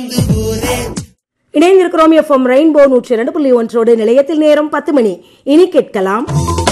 இணைந்திருக்கிறோம் FM rainbow நூற்றி இரண்டு புள்ளி ஒன்றோடு நிலையத்தில் நேரம் பத்து மணி இனி கேட்கலாம்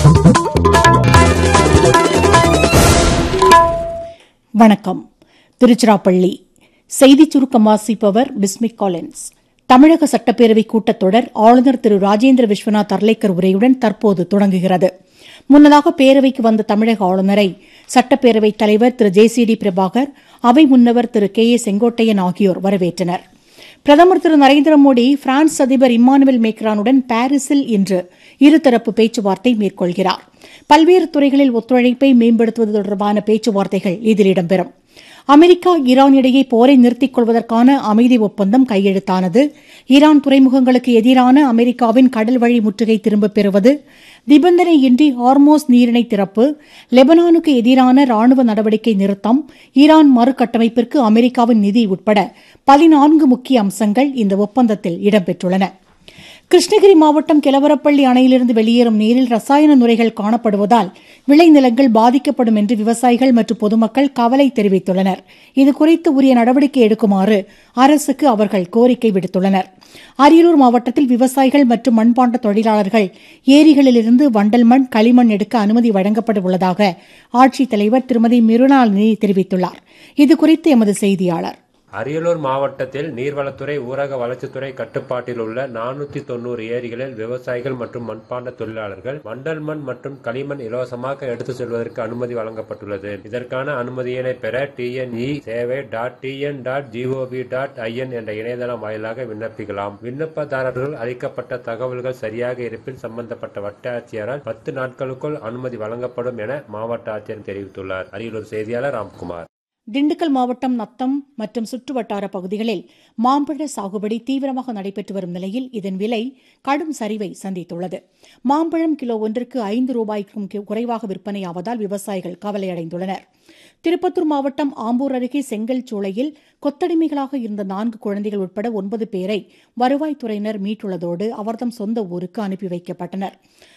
வணக்கம் திருச்சிராப்பள்ளி செய்திச் சுருக்கம் வாசிப்பவர் பிஸ்மிக் காலின்ஸ் தமிழக சட்டப்பேரவை கூட்டத்தொடர் ஆளுநர் திரு ராஜேந்திர விஸ்வநாத் அர்லேக்கர் உரையுடன் தற்போது தொடங்குகிறது முன்னதாக பேரவைக்கு வந்த தமிழக ஆளுநரை சட்டப்பேரவைத் தலைவர் திரு ஜே சி டி பிரபாகர் அவை முன்னவர் திரு கே ஏ செங்கோட்டையன் ஆகியோர் வரவேற்றனர் பிரதமர் திரு நரேந்திர மோடி பிரான்ஸ் அதிபர் இம்மானுவேல் மேக்ரானுடன் பாரிஸில் இன்று இருதரப்பு பேச்சுவார்த்தை மேற்கொள்கிறார் பல்வேறு துறைகளில் ஒத்துழைப்பை மேம்படுத்துவது தொடர்பான பேச்சுவார்த்தைகள் இதில் இடம்பெறும் அமெரிக்கா ஈரான் இடையே போரை நிறுத்திக் கொள்வதற்கான அமைதி ஒப்பந்தம் கையெழுத்தானது ஈரான் துறைமுகங்களுக்கு எதிரான அமெரிக்காவின் கடல் வழி முற்றுகை திரும்பப் பெறுவது நிபந்தனையின்றி ஹார்மோஸ் நீரிணை திறப்பு லெபனானுக்கு எதிரான ராணுவ நடவடிக்கை நிறுத்தம் ஈரான் மறுகட்டமைப்பிற்கு அமெரிக்காவின் நிதி உட்பட பதினான்கு முக்கிய அம்சங்கள் இந்த ஒப்பந்தத்தில் இடம்பெற்றுள்ளன கிருஷ்ணகிரி மாவட்டம் கிளவரப்பள்ளி அணையிலிருந்து வெளியேறும் நீரில் ரசாயன நுரைகள் காணப்படுவதால் விளைநிலங்கள் பாதிக்கப்படும் என்று விவசாயிகள் மற்றும் பொதுமக்கள் கவலை தெரிவித்துள்ளனர் இதுகுறித்து உரிய நடவடிக்கை எடுக்குமாறு அரசுக்கு அவர்கள் கோரிக்கை விடுத்துள்ளனர் அரியலூர் மாவட்டத்தில் விவசாயிகள் மற்றும் மண்பாண்ட தொழிலாளர்கள் ஏரிகளிலிருந்து வண்டல் மண் களிமண் எடுக்க அனுமதி வழங்கப்பட உள்ளதாக ஆட்சித்தலைவர் திருமதி மிருணாளினி தெரிவித்துள்ளார் இதுகுறித்து எமது செய்தியாளர் அரியலூர் மாவட்டத்தில் நீர்வளத்துறை ஊரக வளர்ச்சித்துறை கட்டுப்பாட்டில் உள்ள நானூத்தி தொண்ணூறு ஏரிகளில் விவசாயிகள் மற்றும் மண்பாண்ட தொழிலாளர்கள் மண்டல் மண் மற்றும் களிமண் இலவசமாக எடுத்து செல்வதற்கு அனுமதி வழங்கப்பட்டுள்ளது இதற்கான அனுமதியினை பெற டிஎன்இ சேவை dot TN dot GOV dot IN என்ற இணையதளம் வாயிலாக விண்ணப்பிக்கலாம் விண்ணப்பதாரர்கள் அளிக்கப்பட்ட தகவல்கள் சரியாக இருப்பின் சம்பந்தப்பட்ட வட்டாட்சியரால் பத்து நாட்களுக்குள் அனுமதி வழங்கப்படும் என மாவட்ட ஆட்சியர் தெரிவித்துள்ளார் அரியலூர் செய்தியாளர் ராம்குமார் திண்டுக்கல் மாவட்டம் நத்தம் மற்றும் சுற்றுவட்டார பகுதிகளில் மாம்பழ சாகுபடி தீவிரமாக நடைபெற்று வரும் நிலையில் இதன் விலை கடும் சரிவை சந்தித்துள்ளது மாம்பழம் கிலோ ஒன்றுக்கு ஐந்து ரூபாய்க்கும் குறைவாக விற்பனையாவதால் விவசாயிகள் கவலையடைந்துள்ளனர் திருப்பத்தூர் மாவட்டம் ஆம்பூர் அருகே செங்கல் சூளையில் கொத்தடிமைகளாக இருந்த நான்கு குழந்தைகள் உட்பட ஒன்பது பேரை வருவாய்த்துறையினர் மீட்டுள்ளதோடு அவர்தம் சொந்த ஊருக்கு அனுப்பி வைக்கப்பட்டனர்